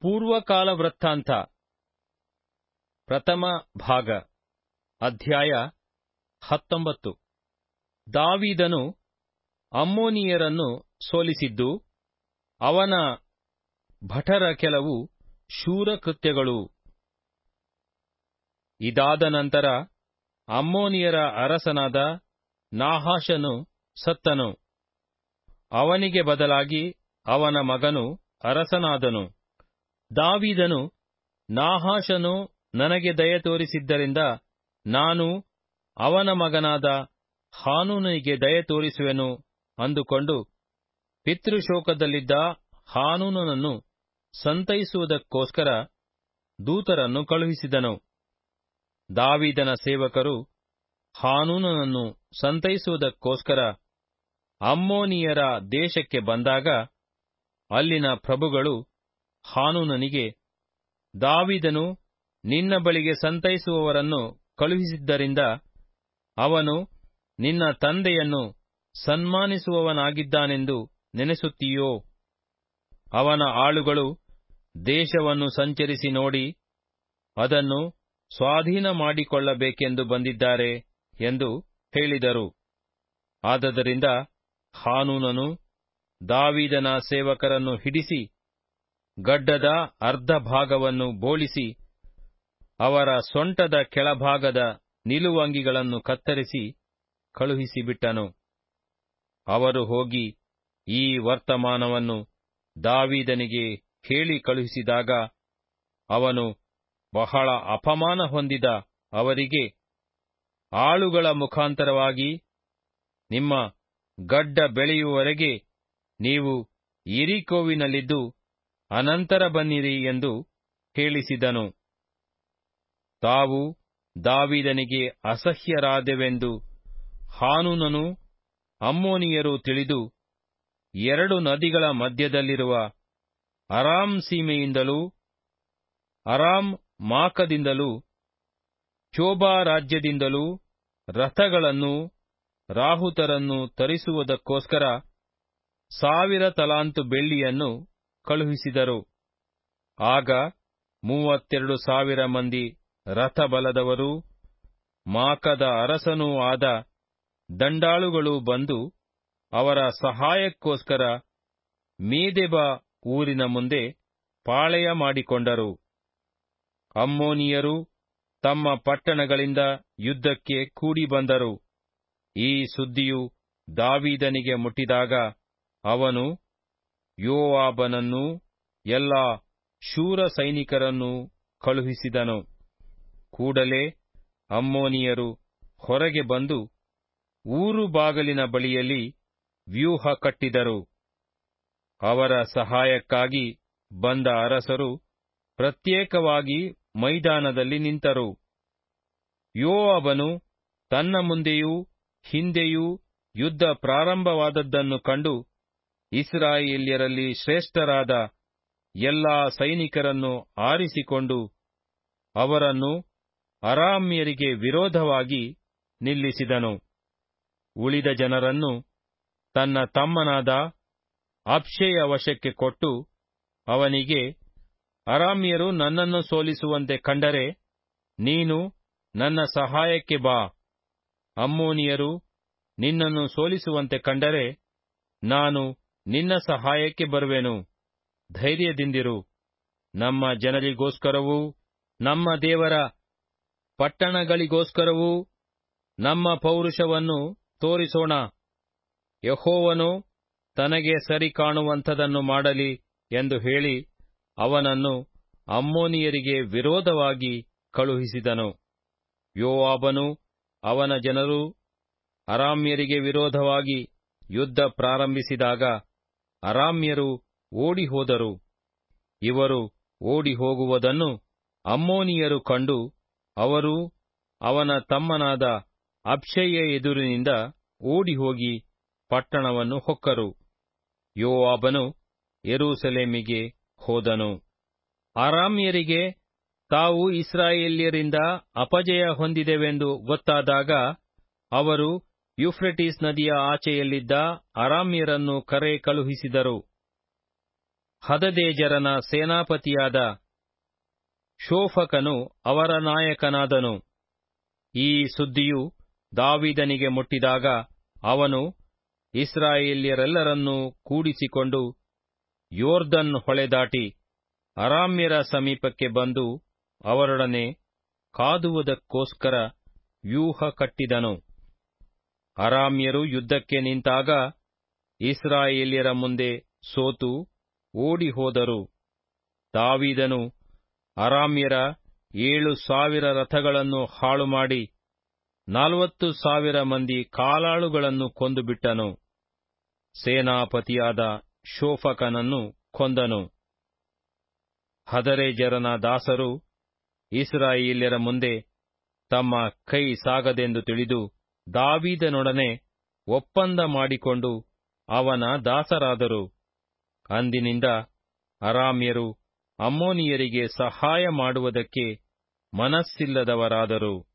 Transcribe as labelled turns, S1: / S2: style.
S1: ಪೂರ್ವಕಾಲ ವೃತ್ತಾಂತ ಪ್ರಥಮ ಭಾಗ ಅಧ್ಯಾಯ ಹತ್ತೊಂಬತ್ತು ದಾವೀದನು ಅಮ್ಮೋನಿಯರನ್ನು ಸೋಲಿಸಿದ್ದು ಅವನ ಭಟರ ಕೆಲವು ಶೂರ ಕೃತ್ಯಗಳು ಇದಾದ ನಂತರ ಅಮ್ಮೋನಿಯರ ಅರಸನಾದ ನಾಹಾಷನು ಸತ್ತನು ಅವನಿಗೆ ಬದಲಾಗಿ ಅವನ ಮಗನು ಅರಸನಾದನು ದಾವೀದನು ನಾಹಾಷನು ನನಗೆ ದಯೆ ತೋರಿಸಿದ್ದರಿಂದ ನಾನು ಅವನ ಮಗನಾದ ಹಾನೂನನಿಗೆ ದಯೆ ತೋರಿಸುವೆನು ಅಂದುಕೊಂಡು ಪಿತೃಶೋಕದಲ್ಲಿದ್ದ ಹಾನೂನನನ್ನು ಸಂತೈಸುವುದಕ್ಕೋಸ್ಕರ ದೂತರನ್ನು ಕಳುಹಿಸಿದನು ದಾವೀದನ ಸೇವಕರು ಹಾನೂನನನ್ನು ಸಂತೈಸುವುದಕ್ಕೋಸ್ಕರ ಅಮ್ಮೋನಿಯರ ದೇಶಕ್ಕೆ ಬಂದಾಗ ಅಲ್ಲಿನ ಪ್ರಭುಗಳು ಹಾನೂನನಿಗೆ ದಾವೀದನು ನಿನ್ನ ಬಳಿಗೆ ಸಂತೈಸುವವರನ್ನು ಕಳುಹಿಸಿದ್ದರಿಂದ ಅವನು ನಿನ್ನ ತಂದೆಯನ್ನು ಸನ್ಮಾನಿಸುವವನಾಗಿದ್ದಾನೆಂದು ನೆನೆಸುತ್ತೀಯೋ ಅವನ ಆಳುಗಳು ದೇಶವನ್ನು ಸಂಚರಿಸಿ ನೋಡಿ ಅದನ್ನು ಸ್ವಾಧೀನ ಮಾಡಿಕೊಳ್ಳಬೇಕೆಂದು ಬಂದಿದ್ದಾರೆ ಎಂದು ಹೇಳಿದರು ಆದದರಿಂದ ಹಾನೂನನು ದಾವೀದನ ಸೇವಕರನ್ನು ಹಿಡಿಸಿ ಗಡ್ಡದ ಅರ್ಧ ಭಾಗವನ್ನು ಬೋಳಿಸಿ ಅವರ ಸೊಂಟದ ಕೆಳಭಾಗದ ನಿಲುವಂಗಿಗಳನ್ನು ಕತ್ತರಿಸಿ ಕಳುಹಿಸಿಬಿಟ್ಟನು ಅವರು ಹೋಗಿ ಈ ವರ್ತಮಾನವನ್ನು ದಾವೀದನಿಗೆ ಹೇಳಿ ಕಳುಹಿಸಿದಾಗ ಅವನು ಬಹಳ ಅಪಮಾನ ಹೊಂದಿದ ಅವರಿಗೆ ಆಳುಗಳ ಮುಖಾಂತರವಾಗಿ ನಿಮ್ಮ ಗಡ್ಡ ಬೆಳೆಯುವವರೆಗೆ ನೀವು ಇರಿಕೋವಿನಲ್ಲಿದ್ದು ಅನಂತರ ಬನ್ನಿರಿ ಎಂದು ಹೇಳಿಸಿದನು ತಾವು ದಾವೀದನಿಗೆ ಅಸಹ್ಯರಾದೆವೆಂದು ಹಾನೂನನು ಅಮ್ಮೋನಿಯರು ತಿಳಿದು ಎರಡು ನದಿಗಳ ಮಧ್ಯದಲ್ಲಿರುವ ಅರಾಮ್ ಸೀಮೆಯಿಂದಲೂ ಅರಾಮ್ ಮಾಕದಿಂದಲೂ ಚೋಬಾ ರಾಜ್ಯದಿಂದಲೂ ರಥಗಳನ್ನೂ ರಾಹುತರನ್ನು ತರಿಸುವುದಕ್ಕೋಸ್ಕರ ಸಾವಿರ ತಲಾಂತು ಬೆಳ್ಳಿಯನ್ನು ಕಳುಹಿಸಿದರು ಆಗ ಮೂವತ್ತೆರಡು ಸಾವಿರ ಮಂದಿ ರಥಬಲದವರೂ ಮಾಕದ ಅರಸನೂ ಆದ ದಂಡಾಳುಗಳು ಬಂದು ಅವರ ಸಹಾಯಕ್ಕೋಸ್ಕರ ಮೇದೆಬ ಊರಿನ ಮುಂದೆ ಪಾಳೆಯ ಮಾಡಿಕೊಂಡರು ಅಮ್ಮೋನಿಯರು ತಮ್ಮ ಪಟ್ಟಣಗಳಿಂದ ಯುದ್ಧಕ್ಕೆ ಕೂಡಿ ಬಂದರು ಈ ಸುದ್ದಿಯು ದಾವೀದನಿಗೆ ಮುಟ್ಟಿದಾಗ ಅವನು ಯೋವಾಬನನ್ನೂ ಎಲ್ಲಾ ಶೂರ ಸೈನಿಕರನ್ನೂ ಕಳುಹಿಸಿದನು ಕೂಡಲೇ ಅಮ್ಮೋನಿಯರು ಹೊರಗೆ ಬಂದು ಊರು ಬಾಗಲಿನ ಬಳಿಯಲ್ಲಿ ವ್ಯೂಹ ಕಟ್ಟಿದರು ಅವರ ಸಹಾಯಕ್ಕಾಗಿ ಬಂದ ಅರಸರು ಪ್ರತ್ಯೇಕವಾಗಿ ಮೈದಾನದಲ್ಲಿ ನಿಂತರು ಯೋವಾಬನು ತನ್ನ ಮುಂದೆಯೂ ಹಿಂದೆಯೂ ಯುದ್ಧ ಪ್ರಾರಂಭವಾದದ್ದನ್ನು ಕಂಡು ಇಸ್ರಾಯೇಲ್ಯರಲ್ಲಿ ಶ್ರೇಷ್ಠರಾದ ಎಲ್ಲಾ ಸೈನಿಕರನ್ನು ಆರಿಸಿಕೊಂಡು ಅವರನ್ನು ಅರಾಮ್ಯರಿಗೆ ವಿರೋಧವಾಗಿ ನಿಲ್ಲಿಸಿದನು ಉಳಿದ ಜನರನ್ನು ತನ್ನ ತಮ್ಮನಾದ ಅಪ್ಷೆಯ ವಶಕ್ಕೆ ಕೊಟ್ಟು ಅವನಿಗೆ ಅರಾಮ್ಯರು ನನ್ನನ್ನು ಸೋಲಿಸುವಂತೆ ಕಂಡರೆ ನೀನು ನನ್ನ ಸಹಾಯಕ್ಕೆ ಬಾ ಅಮ್ಮೋನಿಯರು ನಿನ್ನನ್ನು ಸೋಲಿಸುವಂತೆ ಕಂಡರೆ ನಾನು ನಿನ್ನ ಸಹಾಯಕ್ಕೆ ಬರುವೆನು ಧೈರ್ಯದಿಂದಿರು ನಮ್ಮ ಜನರಿಗೋಸ್ಕರವೂ ನಮ್ಮ ದೇವರ ಪಟ್ಟಣಗಳಿಗೋಸ್ಕರವೂ ನಮ್ಮ ಪೌರುಷವನ್ನು ತೋರಿಸೋಣ ಯಹೋವನು ತನಗೆ ಸರಿ ಕಾಣುವಂಥದನ್ನು ಮಾಡಲಿ ಎಂದು ಹೇಳಿ ಅವನನ್ನು ಅಮ್ಮೋನಿಯರಿಗೆ ವಿರೋಧವಾಗಿ ಕಳುಹಿಸಿದನು ಯೋವಾಬನು ಅವನ ಜನರು ಅರಾಮ್ಯರಿಗೆ ವಿರೋಧವಾಗಿ ಯುದ್ಧ ಪ್ರಾರಂಭಿಸಿದಾಗ ಅರಾಮ್ಯರು ಓಡಿಹೋದರು ಇವರು ಓಡಿ ಹೋಗುವುದನ್ನು ಅಮ್ಮೋನಿಯರು ಕಂಡು ಅವರು ಅವನ ತಮ್ಮನಾದ ಅಬ್ಷೆಯ ಎದುರಿನಿಂದ ಓಡಿಹೋಗಿ ಪಟ್ಟಣವನ್ನು ಹೊಕ್ಕರು ಯೋವಾಬನು ಯೆರೂಸಲೇಮಿಗೆ ಹೋದನು ಅರಾಮ್ಯರಿಗೆ ತಾವು ಇಸ್ರಾಯೇಲ್ಯರಿಂದ ಅಪಜಯ ಹೊಂದಿದೆವೆಂದು ಗೊತ್ತಾದಾಗ ಅವರು ಯುಫ್ರೆಟಿಸ್ ನದಿಯ ಆಚೆಯಲ್ಲಿದ್ದ ಅರಾಮ್ಯರನ್ನು ಕರೆ ಕಳುಹಿಸಿದರು ಹದದೇಜರನ ಸೇನಾಪತಿಯಾದ ಶೋಫಕನು ಅವರ ನಾಯಕನಾದನು ಈ ಸುದ್ದಿಯು ದಾವಿದನಿಗೆ ಮುಟ್ಟಿದಾಗ ಅವನು ಇಸ್ರಾಯೇಲ್ಯರೆಲ್ಲರನ್ನೂ ಕೂಡಿಸಿಕೊಂಡು ಯೋರ್ದನ್ ಹೊಳೆದಾಟಿ ಅರಾಮ್ಯರ ಸಮೀಪಕ್ಕೆ ಬಂದು ಅವರೊಡನೆ ಕಾದುವುದಕ್ಕೋಸ್ಕರ ವ್ಯೂಹ ಕಟ್ಟಿದನು ಅರಾಮ್ಯರು ಯುದ್ಧಕ್ಕೆ ನಿಂತಾಗ ಇಸ್ರಾಯೇಲ್ಯರ ಮುಂದೆ ಸೋತು ಓಡಿ ಹೋದರು ದಾವಿದನು ಅರಾಮ್ಯರ ಏಳು ಸಾವಿರ ರಥಗಳನ್ನು ಹಾಳುಮಾಡಿ ನಲವತ್ತು ಸಾವಿರ ಮಂದಿ ಕಾಲಾಳುಗಳನ್ನು ಕೊಂದುಬಿಟ್ಟನು ಸೇನಾಪತಿಯಾದ ಶೋಫಕನನ್ನು ಕೊಂದನು ಹದರೇಜರನ ದಾಸರು ಇಸ್ರಾಯೇಲ್ಯರ ಮುಂದೆ ತಮ್ಮ ಕೈ ಸಾಗದೆಂದು ತಿಳಿದು ದಾವೀದನೊಡನೆ ಒಪ್ಪಂದ ಮಾಡಿಕೊಂಡು ಅವನ ದಾಸರಾದರು ಅಂದಿನಿಂದ ಅರಾಮ್ಯರು ಅಮ್ಮೋನಿಯರಿಗೆ ಸಹಾಯ ಮಾಡುವುದಕ್ಕೆ ಮನಸ್ಸಿಲ್ಲದವರಾದರು